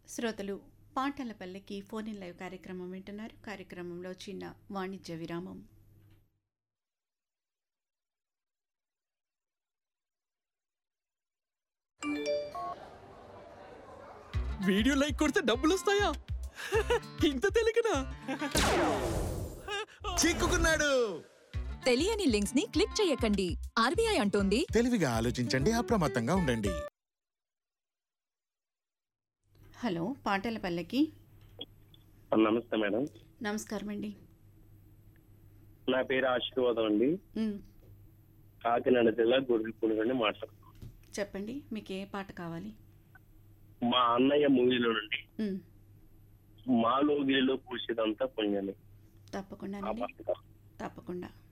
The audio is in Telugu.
శ్రోతలు పాటల పల్లెకి ఫోన్ ఇన్ లైవ్ కార్యక్రమం వింటున్నారు కార్యక్రమంలో చిన్న వాణిజ్య విరామం వీడియో లైక్ కొడితే డబ్బులు వస్తాయా ఇంత తెలియకనా చిక్కుకున్నాడు తెలియని లింక్స్ ని క్లిక్ చేయకండి ఆర్బీఐ అంటోంది తెలివిగా ఆలోచించండి అప్రమత్తంగా ఉండండి హలో పాటల పల్లెకి నమస్తే మేడం నమస్కారం అండి నా పేరు ఆశీర్వాదం అండి ఉమ్, కాకినాడ జిల్లా గుడిపూడి నుండి మాట్లాడుతున్నాను చెప్పండి మీకు ఏ పాట కావాలి మా అన్నయ్య మూవీలో నుండి ఉమ్, మాలో గిలిలో పూసేదంతా పుణ్యమే ఆ తప్పకుండానండి పాట తప్పకుండా